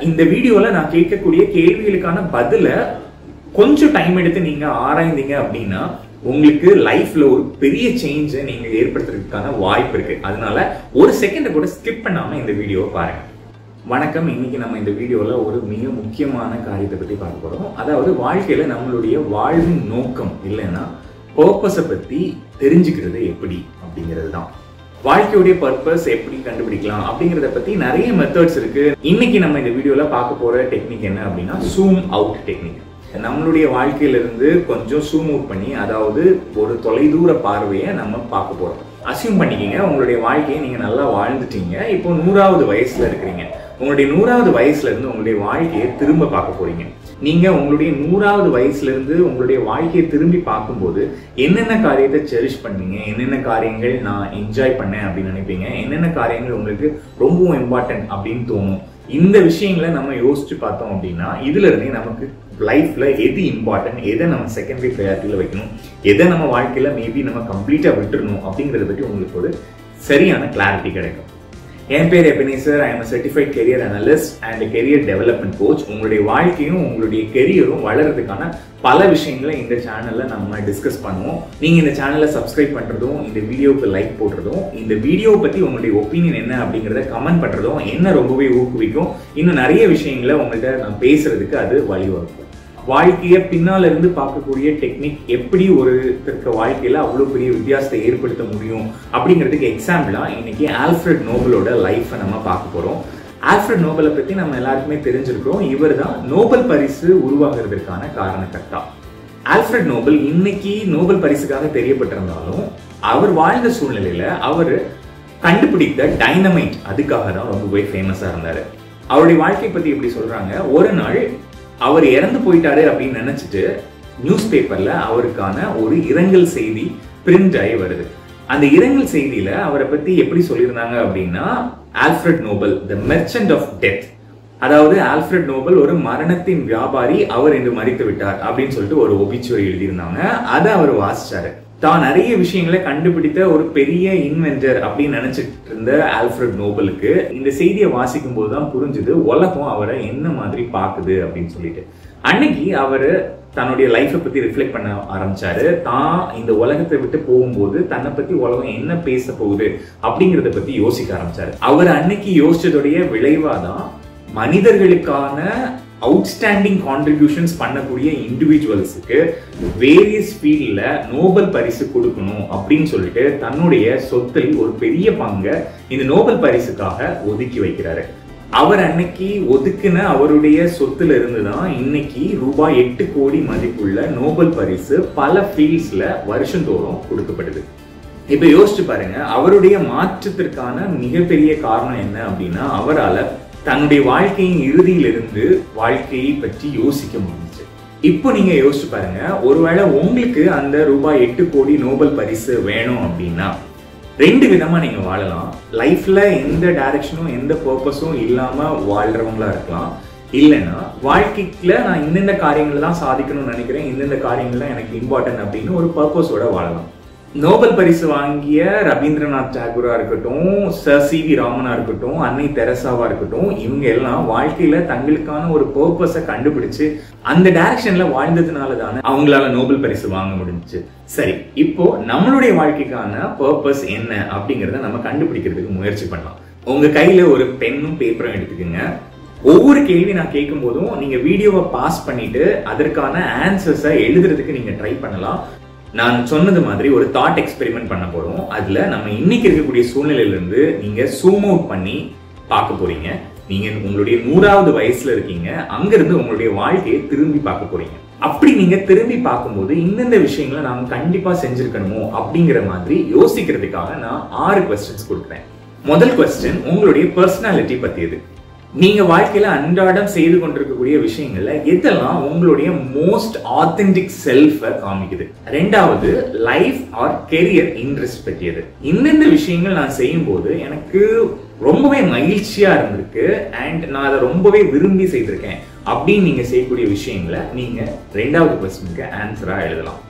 இந்த வீடியோல நான் கேட்கக்கூடிய கேள்விகளுக்கான பதில கொஞ்சம் டைம் எடுத்து நீங்க ஆராய்ந்தீங்க அப்படின்னா உங்களுக்கு லைஃப்ல ஒரு பெரிய சேஞ்சை நீங்க ஏற்படுத்துறதுக்கான வாய்ப்பு இருக்கு அதனால ஒரு செகண்ட் கூட ஸ்கிப் பண்ணாம இந்த வீடியோவை பாருங்க வணக்கம் இன்னைக்கு நம்ம இந்த வீடியோல ஒரு மிக முக்கியமான காரியத்தை பத்தி பார்க்க போறோம் அதாவது வாழ்க்கையில நம்மளுடைய வாழ்வின் நோக்கம் இல்லைன்னா பர்பஸை பத்தி தெரிஞ்சுக்கிறது எப்படி அப்படிங்கிறது தான் வாழ்க்கையுடைய பர்பஸ் எப்படி கண்டுபிடிக்கலாம் அப்படிங்கறத பத்தி நிறைய மெத்தட்ஸ் இருக்கு இன்னைக்கு நம்ம இந்த வீடியோல பார்க்க போற டெக்னிக் என்ன அப்படின்னா சூம் அவுட் டெக்னிக் நம்மளுடைய வாழ்க்கையில இருந்து கொஞ்சம் சூம் அவுட் பண்ணி அதாவது ஒரு தொலைதூர பார்வையை நம்ம பார்க்க போறோம் அசியூம் பண்ணிக்கிங்க உங்களுடைய வாழ்க்கையை நீங்க நல்லா வாழ்ந்துட்டீங்க இப்போ நூறாவது வயசுல இருக்கிறீங்க உங்களுடைய நூறாவது வயசுல இருந்து உங்களுடைய வாழ்க்கையை திரும்ப பார்க்க போறீங்க நீங்க உங்களுடைய நூறாவது வயசுல இருந்து உங்களுடைய வாழ்க்கையை திரும்பி பார்க்கும்போது என்னென்ன காரியத்தை செரிஷ் பண்ணீங்க என்னென்ன காரியங்கள் நான் என்ஜாய் பண்ணேன் அப்படின்னு நினைப்பீங்க என்னென்ன காரியங்கள் உங்களுக்கு ரொம்பவும் இம்பார்ட்டன்ட் அப்படின்னு தோணும் இந்த விஷயங்களை நம்ம யோசிச்சு பார்த்தோம் அப்படின்னா இதுல இருந்தே நமக்கு லைஃப்ல எது இம்பார்ட்டன்ட் எதை நம்ம செகண்டரி ப்ரையாரிட்டியில வைக்கணும் எதை நம்ம வாழ்க்கையில மேபி நம்ம கம்ப்ளீட்டா விட்டுறணும் அப்படிங்கறத பற்றி உங்களுக்கு ஒரு சரியான கிளாரிட்டி கிடைக்கும் என் பேர் Ebenezer I am certified career analyst and career development coach உங்களுடைய வாழ்க்கையும் உங்களுடைய கெரியரும் வளர்றதுக்கான பல விஷயங்களை இந்த சேனல்ல நம்ம டிஸ்கஸ் பண்ணுவோம் நீங்க இந்த சேனலை சப்ஸ்கிரைப் பண்றதும் இந்த வீடியோவுக்கு லைக் போடுறதும் இந்த வீடியோவை பத்தி உங்களுடைய ஒப்பீனியன் என்ன அப்படிங்கறத கமெண்ட் பண்றதும் என்ன ரொம்பவே ஊக்குவிக்கும் இன்னும் நிறைய விஷயங்களை உங்கள்கிட்ட நான் பேசுறதுக்கு அது வழிவகுக்கும் வாழ்க்கையை பின்னால இருந்து பார்க்கக்கூடிய டெக்னிக் எப்படி ஒருத்தருக்கு வாழ்க்கையில அவ்வளவு பெரிய வித்தியாசத்தை ஏற்படுத்த முடியும் அப்படிங்கிறதுக்கு எக்ஸாம்பிளா இன்னைக்கு ஆல்ஃபிரட் நோபலோட லைஃப்பை நம்ம பார்க்க போறோம் ஆல்ஃபிரட் நோபலை பத்தி நம்ம எல்லாருக்குமே தெரிஞ்சிருக்கிறோம் இவர் தான் நோபல் பரிசு உருவாகிறதுக்கான காரணக்கர்த்தா ஆல்ஃபிரட் நோபல் இன்னைக்கு நோபல் பரிசுக்காக தெரியப்பட்டிருந்தாலும் அவர் வாழ்ந்த சூழ்நிலையில அவர் கண்டுபிடித்த டைனமைட் அதுக்காக தான் ரொம்பவே ஃபேமஸா இருந்தாரு அவருடைய வாழ்க்கை பத்தி எப்படி சொல்றாங்க ஒரு நாள் அவர் இறந்து போயிட்டாரு அப்படின்னு நினைச்சிட்டு நியூஸ் பேப்பர்ல அவருக்கான ஒரு இரங்கல் செய்தி பிரிண்ட் ஆகி வருது அந்த இரங்கல் செய்தியில அவரை பத்தி எப்படி சொல்லியிருந்தாங்க அப்படின்னா Alfred Nobel the merchant of death அதாவது ஆல்ஃபிரட் நோபல் ஒரு மரணத்தின் வியாபாரி அவர் என்று மறித்து விட்டார் அப்படின்னு சொல்லிட்டு ஒரு ஒபிச்சுவரி எழுதியிருந்தாங்க அதை அவர் வாசிச்சாரு தான் நிறைய விஷயங்களை கண்டுபிடித்த ஒரு பெரிய இன்வென்டர் அப்படின்னு நினைச்சிட்டு இருந்த ஆல்ஃபிரட் நோபலுக்கு இந்த செய்தியை வாசிக்கும் போது தான் புரிஞ்சுது உலகம் அவரை என்ன மாதிரி பாக்குது அப்படின்னு சொல்லிட்டு அன்னைக்கு அவர் தன்னுடைய லைஃப்பை பத்தி ரிஃப்ளெக்ட் பண்ண ஆரம்பிச்சாரு தான் இந்த உலகத்தை விட்டு போகும்போது தன்னை பத்தி உலகம் என்ன பேச போகுது அப்படிங்கறத பத்தி யோசிக்க ஆரம்பிச்சாரு அவர் அன்னைக்கு யோசிச்சதுடைய விளைவாதான் மனிதர்களுக்கான அவுட்ஸ்டாண்டிங் கான்ட்ரிபியூஷன்ஸ் பண்ணக்கூடிய இண்டிவிஜுவல்ஸுக்கு வேரியஸ் ஃபீல்டில் நோபல் பரிசு கொடுக்கணும் அப்படின்னு சொல்லிட்டு தன்னுடைய சொத்தில் ஒரு பெரிய பங்கை இந்த நோபல் பரிசுக்காக ஒதுக்கி வைக்கிறாரு அவர் அன்னைக்கு ஒதுக்குன அவருடைய சொத்துல இருந்து தான் இன்னைக்கு ரூபாய் எட்டு கோடி மதிப்புள்ள நோபல் பரிசு பல ஃபீல்ட்ஸ்ல வருஷந்தோறும் கொடுக்கப்படுது இப்ப யோசிச்சு பாருங்க அவருடைய மாற்றத்திற்கான மிகப்பெரிய காரணம் என்ன அப்படின்னா அவரால் தன்னுடைய வாழ்க்கையின் இறுதியிலிருந்து வாழ்க்கையை பற்றி யோசிக்க முடிஞ்சுச்சு இப்போ நீங்க யோசிச்சு பாருங்க ஒருவேளை உங்களுக்கு அந்த ரூபாய் எட்டு கோடி நோபல் பரிசு வேணும் அப்படின்னா ரெண்டு விதமா நீங்க வாழலாம் லைஃப்ல எந்த டைரக்ஷனும் எந்த பர்பஸும் இல்லாம வாழ்றவங்களா இருக்கலாம் இல்லைன்னா வாழ்க்கைக்குல நான் இந்தந்த காரியங்கள் தான் சாதிக்கணும்னு நினைக்கிறேன் இந்தந்த காரியங்கள் தான் எனக்கு இம்பார்ட்டன்ட் அப்படின்னு ஒரு பர்பஸோட வாழலாம் நோபல் பரிசு வாங்கிய ரவீந்திரநாத் டாகூரா இருக்கட்டும் சர் சி வி ராமனா இருக்கட்டும் அன்னை தெரசாவா இருக்கட்டும் இவங்க எல்லாம் வாழ்க்கையில தங்களுக்கான ஒரு பர்பஸை கண்டுபிடிச்சு அந்த டைரக்ஷன்ல வாழ்ந்ததுனால தானே அவங்களால நோபல் பரிசு வாங்க முடிஞ்சுச்சு சரி இப்போ நம்மளுடைய வாழ்க்கைக்கான பர்பஸ் என்ன அப்படிங்கறத நம்ம கண்டுபிடிக்கிறதுக்கு முயற்சி பண்ணலாம் உங்க கையில ஒரு பென்னும் பேப்பரும் எடுத்துக்கோங்க ஒவ்வொரு கேள்வி நான் கேட்கும் போதும் நீங்க வீடியோவை பாஸ் பண்ணிட்டு அதற்கான ஆன்சர்ஸை எழுதுறதுக்கு நீங்க ட்ரை பண்ணலாம் நான் சொன்னது மாதிரி ஒரு தாட் எக்ஸ்பெரிமெண்ட் பண்ண போறோம் அதுல நம்ம இன்னைக்கு இருக்கக்கூடிய சூழ்நிலையில இருந்து நீங்க சூம் அவுட் பண்ணி பார்க்க போறீங்க நீங்க உங்களுடைய நூறாவது வயசுல இருக்கீங்க அங்கிருந்து உங்களுடைய வாழ்க்கையை திரும்பி பார்க்க போறீங்க அப்படி நீங்க திரும்பி பார்க்கும்போது இந்தந்த விஷயங்களை நாம கண்டிப்பா செஞ்சிருக்கணுமோ அப்படிங்கிற மாதிரி யோசிக்கிறதுக்காக நான் ஆறு கொஸ்டின்ஸ் கொடுக்குறேன் முதல் கொஸ்டின் உங்களுடைய பர்சனாலிட்டி பத்தியது நீங்க வாழ்க்கையில அன்றாடம் செய்து கொண்டிருக்கக்கூடிய விஷயங்கள்ல எதெல்லாம் உங்களுடைய மோஸ்ட் ஆத்தென்டிக் செல்ஃப காமிக்குது ரெண்டாவது லைஃப் ஆர் கெரியர் இன்ட்ரெஸ்ட் பற்றியது இந்தந்த விஷயங்கள் நான் செய்யும் போது எனக்கு ரொம்பவே மகிழ்ச்சியா இருந்திருக்கு அண்ட் நான் அதை ரொம்பவே விரும்பி செய்திருக்கேன் அப்படின்னு நீங்க செய்யக்கூடிய விஷயங்களை நீங்க ரெண்டாவது கொஸ்டினுக்கு ஆன்சரா எழுதலாம்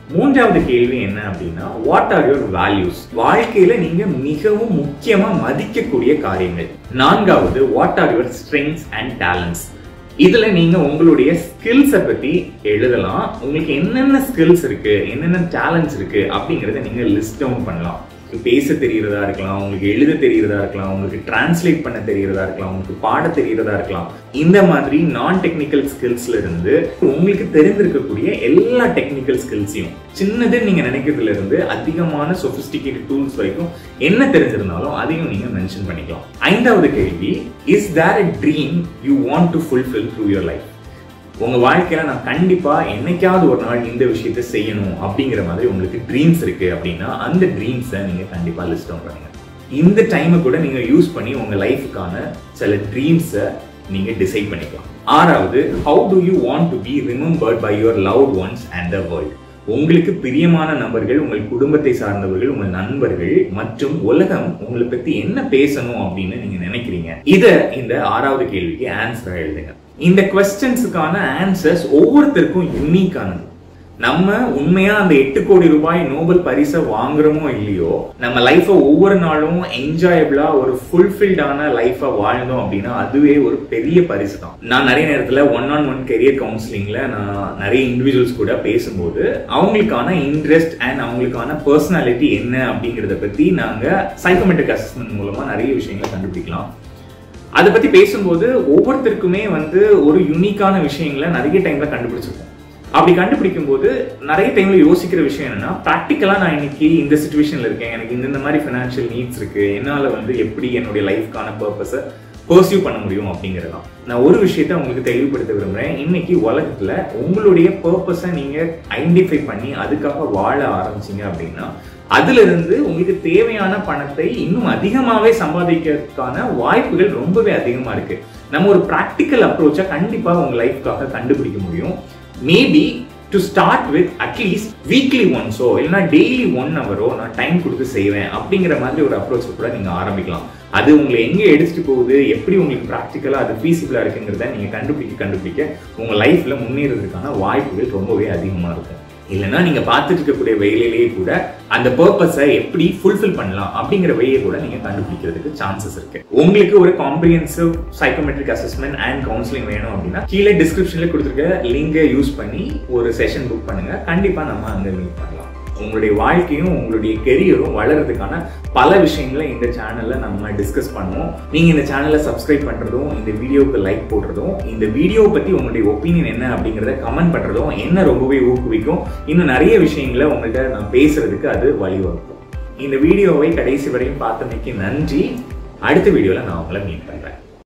மூன்றாவது கேள்வி என்ன அப்படின்னா வாட் ஆர் யுவர் வேல்யூஸ் வாழ்க்கையில நீங்க மிகவும் முக்கியமா மதிக்கக்கூடிய காரியங்கள் நான்காவது what are your strengths and talents இதுல நீங்க உங்களுடைய ஸ்கில்ஸை பத்தி எழுதலாம் உங்களுக்கு என்னென்ன ஸ்கில்ஸ் இருக்கு என்னென்ன டேலண்ட்ஸ் இருக்கு அப்படிங்கறத நீங்க லிஸ்ட் டவுன் பண்ணலாம் பேச தெரியறதா இருக்கலாம் உங்களுக்கு எழுத தெரியறதா இருக்கலாம் உங்களுக்கு டிரான்ஸ்லேட் பண்ண தெரியறதா இருக்கலாம் உங்களுக்கு பாட தெரியறதா இருக்கலாம் இந்த மாதிரி நான் டெக்னிக்கல் ஸ்கில்ஸ்ல இருந்து உங்களுக்கு தெரிந்திருக்கக்கூடிய எல்லா டெக்னிக்கல் ஸ்கில்ஸையும் சின்னது நீங்க நினைக்கிறதுல இருந்து அதிகமான சொபிஸ்டிகேட்டட் டூல்ஸ் வரைக்கும் என்ன தெரிஞ்சிருந்தாலும் அதையும் நீங்க மென்ஷன் பண்ணிக்கலாம் ஐந்தாவது கேள்வி is there a dream you want to fulfil through your life உங்க வாழ்க்கையில நான் கண்டிப்பா என்னைக்காவது ஒரு நாள் இந்த விஷயத்த செய்யணும் அப்படிங்கிற மாதிரி உங்களுக்கு ட்ரீம்ஸ் இருக்கு அப்படின்னா அந்த ட்ரீம்ஸை நீங்க கண்டிப்பா லிஸ்ட் டவுன் பண்ணுங்க இந்த டைமை கூட நீங்க யூஸ் பண்ணி உங்க லைஃபுக்கான சில ட்ரீம்ஸை நீங்க டிசைட் பண்ணிக்கலாம் ஆறாவது how do you want to be remembered by your love ones and the world உங்களுக்கு பிரியமான நபர்கள் உங்கள் குடும்பத்தை சார்ந்தவர்கள் உங்கள் நண்பர்கள் மற்றும் உலகம் உங்களை பத்தி என்ன பேசணும் அப்படின்னு நீங்க நினைக்கிறீங்க இத இந்த ஆறாவது கேள்விக்கு ஆன்சரா எழுதுங்க இந்த கொஸ்டின்ஸுக்கான ஆன்சர்ஸ் ஒவ்வொருத்தருக்கும் யூனிக்கானது நம்ம உண்மையா அந்த எட்டு கோடி ரூபாய் நோபல் பரிசை வாங்குறோமோ இல்லையோ நம்ம லைஃபை ஒவ்வொரு நாளும் என்ஜாயபிளா ஒரு ஃபுல்ஃபில்டான லைஃபை வாழ்ந்தோம் அப்படின்னா அதுவே ஒரு பெரிய பரிசு தான் நான் நிறைய நேரத்துல ஒன் ஆன் ஒன் கெரியர் கவுன்சிலிங்ல நான் நிறைய இண்டிவிஜுவல்ஸ் கூட பேசும்போது அவங்களுக்கான இன்ட்ரெஸ்ட் அண்ட் அவங்களுக்கான பர்சனாலிட்டி என்ன அப்படிங்கறத பத்தி நாங்க சைக்கோமெட்ரிக் அசஸ்மெண்ட் மூலமா நிறைய விஷயங்களை கண்டுபிடிக்கலாம் அதை பத்தி பேசும்போது ஒவ்வொருத்தருக்குமே வந்து ஒரு யூனிக்கான விஷயங்களை நிறைய டைம்ல கண்டுபிடிச்சிருக்கோம் அப்படி கண்டுபிடிக்கும் போது நிறைய டைம்ல யோசிக்கிற விஷயம் என்னன்னா ப்ராக்டிக்கலா நான் இன்னைக்கு இந்த சுச்சுவேஷன்ல இருக்கேன் எனக்கு இந்த மாதிரி ஃபினான்ஷியல் நீட்ஸ் இருக்கு என்னால வந்து எப்படி என்னுடைய லைஃப்கான பர்பஸை பர்சியூ பண்ண முடியும் அப்படிங்கறதான் நான் ஒரு விஷயத்த உங்களுக்கு தெளிவுபடுத்த விரும்புறேன் இன்னைக்கு உலகத்துல உங்களுடைய பர்பஸை நீங்க ஐடென்டிஃபை பண்ணி அதுக்காக வாழ ஆரம்பிச்சீங்க அப்படின்னா அதுல இருந்து உங்களுக்கு தேவையான பணத்தை இன்னும் அதிகமாவே சம்பாதிக்கிறதுக்கான வாய்ப்புகள் ரொம்பவே அதிகமா இருக்கு நம்ம ஒரு ப்ராக்டிக்கல் அப்ரோச்சை கண்டிப்பா உங்க லைஃப்காக கண்டுபிடிக்க முடியும் maybe to start with at least weekly ஒன்ஸோ இல்லைனா டெய்லி ஒன் ஹவரோ நான் டைம் கொடுத்து செய்வேன் அப்படிங்கிற மாதிரி ஒரு அப்ரோச் கூட நீங்க ஆரம்பிக்கலாம் அது உங்களை எங்க எடுத்துட்டு போகுது எப்படி உங்களுக்கு ப்ராக்டிக்கலா அது ஃபீஸிபிளா இருக்குங்கிறத நீங்க கண்டுபிடிக்க கண்டுபிடிக்க உங்க லைஃப்ல முன்னேறதுக்கான வாய்ப்புகள் ரொம்பவே அதிகமா இருக்கும் இல்லைன்னா நீங்க பார்த்துட்டு இருக்கக்கூடிய வேலையிலேயே கூட அந்த பர்பஸை எப்படி ஃபுல்ஃபில் பண்ணலாம் அப்படிங்கிற வேலையை கூட நீங்க கண்டுபிடிக்கிறதுக்கு சான்சஸ் இருக்கு உங்களுக்கு ஒரு comprehensive psychometric assessment and counselling வேணும் அப்படின்னா கீழே டிஸ்கிரிப்ஷன்ல கொடுத்துருக்க லிங்கை யூஸ் பண்ணி ஒரு செஷன் புக் பண்ணுங்க கண்டிப்பா நம்ம அங்க மீட் பண்ணலாம் உங்களுடைய வாழ்க்கையும் உங்களுடைய கெரியரும் வளர்றதுக்கான பல விஷயங்களை இந்த சேனல்ல நம்ம டிஸ்கஸ் பண்ணுவோம் நீங்க இந்த சேனலை சப்ஸ்கிரைப் பண்றதும் இந்த வீடியோவுக்கு லைக் போடுறதும் இந்த வீடியோ பத்தி உங்களுடைய ஒப்பீனியன் என்ன அப்படிங்கறத கமெண்ட் பண்றதும் என்ன ரொம்பவே ஊக்குவிக்கும் இன்னும் நிறைய விஷயங்களை உங்கள்கிட்ட நான் பேசுறதுக்கு அது வழிவகுக்கும் இந்த வீடியோவை கடைசி வரையும் பார்த்தமைக்கு நன்றி அடுத்த வீடியோல நான் உங்களை மீட் பண்றேன்